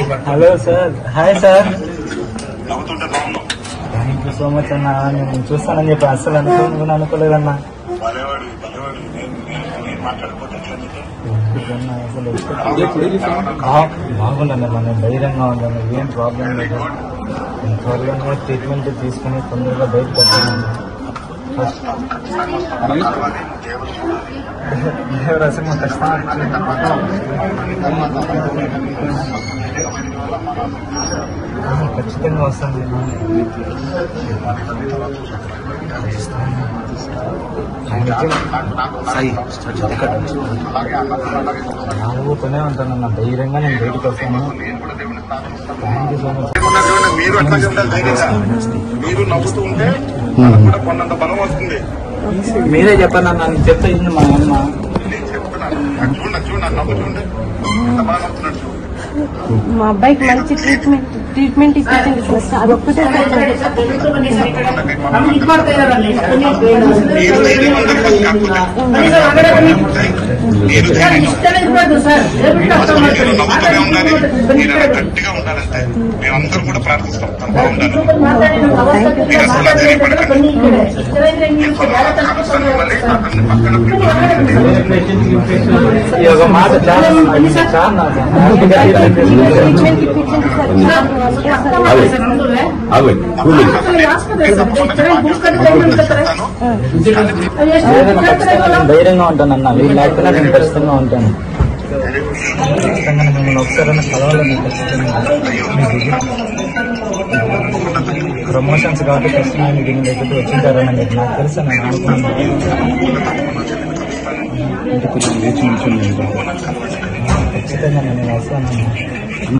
Hello sir hi sir నవ్వుతుంటే బాగున్నావు thank you so much అన్న నేను చూస్తానని చెప్పి అస్సలు అనుకో అనుకోలేదన్నా భలేవాడు భలేవాడు నేను నేను- నేను మాట్లాడిపోతే ఎట్లా నీకు? అన్న, అసలు బా- బాగుందన్న మన ధైర్యంగా ఉందన్న ఏం ప్రాబ్లం లేదు నేను త్వరలోనే ట్రీట్మెంట్ తీసుకుని తొందరగా బయటకు వస్తానన్న ఫస్ట్ తర్వాత దేవుడు చూడాలి. దేవరాశి ఖచ్చితంగా వస్తుంది అలాగే అన్నప్పుడు అలాగే నాలుగుతూనే ఉంటానన్న ధైర్యంగా నేను బయటకు వస్తాను నేను కూడా దేవుని ప్రార్థిస్తాను థ్యాంక్ యూ సో మచ్ ఉన్నటువంటి మీరు అట్లాగే ఉండాలి ధైర్యంగా మీరు నవ్వుతూ ఉంటే మనకు కూడా కొన్నంత బలం వస్తుంది మీరే చెప్పండి అన్న నేను చెప్తే ఇది మా అమ్మ నేను చెప్తున్నాను నాకు చూడండి చూడండి నాకు నవ్వు చూడండి ఎంత బాగా నవ్వుతున్నాడు చూడు. మా అబ్బాయికి మంచి ట్రీట్మెంట్ ట్రీట్మెంట్ ఇప్పించండి సార్ అదొక్కటే మీరు ధైర్యం ఉండాలి కాకపోతే మీరు ధైర్యంగా మీరు నవ్వుతూనే ఉండాలి మీరు అలా గట్టిగా ఉండాలంటే మేమందరం కూడా ప్రార్థిస్తాం తను బాగుండాలి మీరు అసలు ధైర్యపడకండి మీరు త్వరగా కావలసిన మళ్ళీ అతన్ని పక్కన పెట్టుకోండి. ఈ ఒక మాట చాలా అది చాలా నాకు ట్రీట్మెంట్ ఇప్పించండి లేదన్న ఖచ్చితంగా నేను ధైర్యంగా ఉంటాను అన్న వీళ్ళు లేకపోయినా నేను ఖచ్చితంగా ఉంటాను ఖచ్చితంగా మిమ్మల్ని ఒకసారి కలవాలని ఖచ్చితంగా ప్రమోషన్స్ కాబట్టి ఖచ్చితంగా మీరు దీని దగ్గరికి వచ్చింటారని మీకు నాకు తెలుసు నేను అనుకున్నాను ఖచ్చితంగా నేను వస్తాను